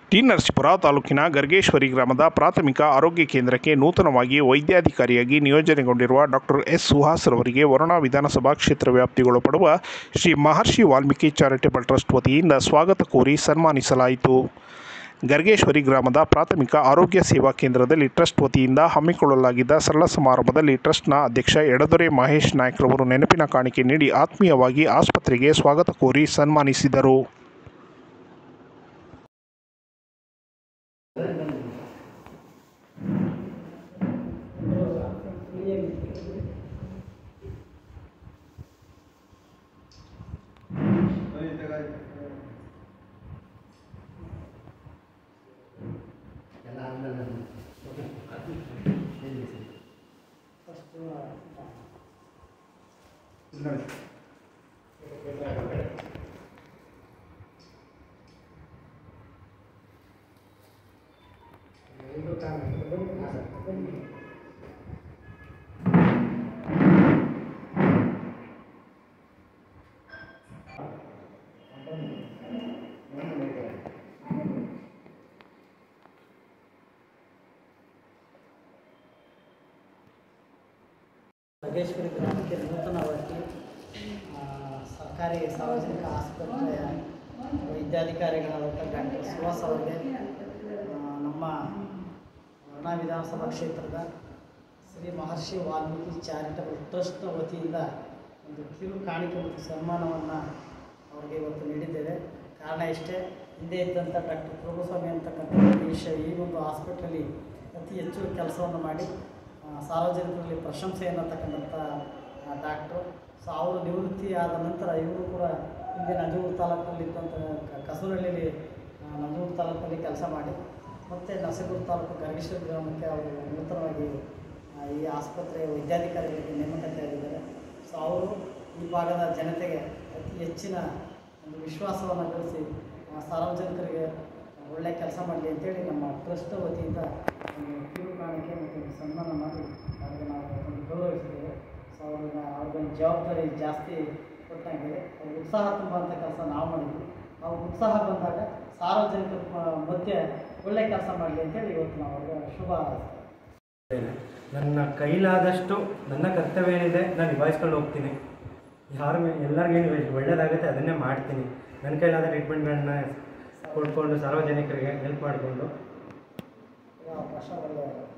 T Narasipura ತಾಲೂಕಿನ ಗರ್ಗೇಶ್ವರಿ ಗ್ರಾಮದ ಪ್ರಾಥಮಿಕ ಆರೋಗ್ಯ ಕೇಂದ್ರಕ್ಕೆ ನೂತನವಾಗಿ ವೈದ್ಯಾಧಿಕಾರಿಯಾಗಿ ನಿಯೋಜನೆಗೊಂಡಿರುವ ಡಾಕ್ಟರ್ ಎಸ್ ಸುಹಾಸ್ ರವರಿಗೆ ವರುಣಾ ವಿಧಾನಸಭಾ ಕ್ಷೇತ್ರ ವ್ಯಾಪ್ತಿಗೊಳಪಡುವ ಶ್ರೀ ಮಹರ್ಷಿ ವಾಲ್ಮೀಕಿ ಚಾರಿಟೇಬಲ್ ಟ್ರಸ್ಟ್ ವತಿಯಿಂದ ಸ್ವಾಗತ ಕೋರಿ ಸನ್ಮಾನಿಸಲಾಯಿತು ಗರ್ಗೇಶ್ವರಿ ಗ್ರಾಮದ ಪ್ರಾಥಮಿಕ ಆರೋಗ್ಯ ಸೇವಾ ಕೇಂದ್ರದಲ್ಲಿ ಟ್ರಸ್ಟ್ ವತಿಯಿಂದ ಹಮ್ಮಿಕೊಳ್ಳಲಾಗಿದ್ದ ಸರಳ ಸಮಾರಂಭದಲ್ಲಿ ಟ್ರಸ್ಟ್ನ ಅಧ್ಯಕ್ಷ ಎಡದೊರೆ ಮಹೇಶ್ ನಾಯ್ಕ್ರವರು ನೆನಪಿನ ಕಾಣಿಕೆ ನೀಡಿ ಆತ್ಮೀಯವಾಗಿ ಆಸ್ಪತ್ರೆಗೆ ಸ್ವಾಗತ ಕೋರಿ ಸನ್ಮಾನಿಸಿದರು ಎಲ್ಲ ಆದ್ಮೇಲೆ ಮಹೇಶ್ವರಿ ಗ್ರಾಮಕ್ಕೆ ನೂತನವಾಗಿ ಆ, ಸರ್ಕಾರಿ ಸಾರ್ವಜನಿಕ ಆಸ್ಪತ್ರೆಯ ವೈದ್ಯಾಧಿಕಾರಿಗಳಾದಂಥ ಡಾಕ್ಟರ್ ಸುಹಾಸ್ ಅವರಿಗೆ ಆ, ನಮ್ಮ ವರ್ಣಾ ವಿಧಾನಸಭಾ ಕ್ಷೇತ್ರದ ಶ್ರೀ ಮಹರ್ಷಿ ವಾಲ್ಮೀಕಿ ಚಾರಿಟಬಲ್ ಟ್ರಸ್ಟ್ ವತಿಯಿಂದ ಒಂದು ಕಿರು ಕಾಣಿಕೆ ಮತ್ತು ಸನ್ಮಾನವನ್ನು ಅವರಿಗೆ ಇವತ್ತು ನೀಡಿದ್ದೇವೆ ಕಾರಣ ಇಷ್ಟೇ ಹಿಂದೆ ಇದ್ದಂಥ ಡಾಕ್ಟರ್ ಪ್ರಭುಸ್ವಾಮಿ ಅಂತಕ್ಕಂಥ ಈ ಶ ಈ ಒಂದು ಹಾಸ್ಪಿಟ್ಲಲ್ಲಿ ಅತಿ ಹೆಚ್ಚು ಕೆಲಸವನ್ನು ಮಾಡಿ ಆ, ಸಾರ್ವಜನಿಕರಲ್ಲಿ ಪ್ರಶಂಸೆಯನ್ನು ತಕ್ಕಂಥ ಡಾಕ್ಟ್ರು ಸೊ ಅವರು ನಿವೃತ್ತಿ ಆದ ನಂತರ ಇವರು ಕೂಡ ಹಿಂದೆ ನಂಜೂರು ತಾಲೂಕಲ್ಲಿ ಇದ್ದಂಥ ಕ- ಕಸೂರಳ್ಳಿಲಿ ಆ, ನಂಜೂರು ತಾಲೂಕಲ್ಲಿ ಕೆಲಸ ಮಾಡಿ ಮತ್ತು ನರಸೀಪುರ ತಾಲೂಕು ಗರ್ಗೇಶ್ವರ ಗ್ರಾಮಕ್ಕೆ ಅವರು ನೂತನವಾಗಿ ಆ, ಈ ಆಸ್ಪತ್ರೆಯ ವೈದ್ಯಾಧಿಕಾರಿಗಳಿಗೆ ನೇಮಕತೆಯಾಗಿದ್ದಾರೆ ಸೊ ಅವರು ಈ ಭಾಗದ ಜನತೆಗೆ ಅತಿ ಹೆಚ್ಚಿನ ಒಂದು ವಿಶ್ವಾಸವನ್ನು ಗಳಿಸಿ ಆ, ಸಾರ್ವಜನಿಕರಿಗೆ ಒಳ್ಳೆಯ ಕೆಲಸ ಮಾಡಲಿ ಅಂತೇಳಿ ನಮ್ಮ ಟ್ರಸ್ಟ್ ವತಿಯಿಂದ ಒಂದು ಕಿರು ಕಾಣಿಕೆ ಮತ್ತು ಒಂದು ಸನ್ಮಾನ ಮಾಡಿ ಅವರಿಗೆ ನಾವು ಒಂದು ಗೌರವಿಸಿದ್ದೇವೆ ಸೊ ಅವ್ರನ್ನ ಅವ್ರಿಗೊಂದು ಜವಾಬ್ದಾರಿ ಜಾಸ್ತಿ ಕೊಟ್ಟಂಗೆ ಅವ್ರ ಉತ್ಸಾಹ ತುಂಬುವಂಥ ಕೆಲಸ ನಾವು ಮಾಡಿದ್ವಿ ಅವ್ರ ಉತ್ಸಾಹ ಬಂದಾಗ ಸಾರ್ವಜನಿಕರ ಮ- ಮಧ್ಯೆ ಒಳ್ಳೆಯ ಕೆಲಸ ಮಾಡಲಿ ಅಂತೇಳಿ ಇವತ್ತು ನಾವು ಅವ್ರಿಗೆ ಶುಭ ಹಾರೈಸ್ತೇವೆ ನನ್ನ ಕೈಲಾದಷ್ಟು ನನ್ನ ಕರ್ತವ್ಯ ಏನಿದೆ ನಾನು ನಿಭಾಯಿಸ್ಕೊಂಡು ಹೋಗ್ತೀನಿ ಯಾರು ಎಲ್ಲರಿಗೇನು ಒಳ್ಳೇದಾಗುತ್ತೆ ಅದನ್ನೇ ಮಾಡ್ತೀನಿ ನನ್ನ ಕೈಲಾದ ಟ್ರೀಟ್ಮೆಂಟ್ಗಳನ್ನ ಕೊಡ್ಕೊಂಡು ಸಾರ್ವಜನಿಕರಿಗೆ ಹೆಲ್ಪ್ ಮಾಡಿಕೊಂಡು ಅವಕಾಶ ಒಳ್ಳೆಯ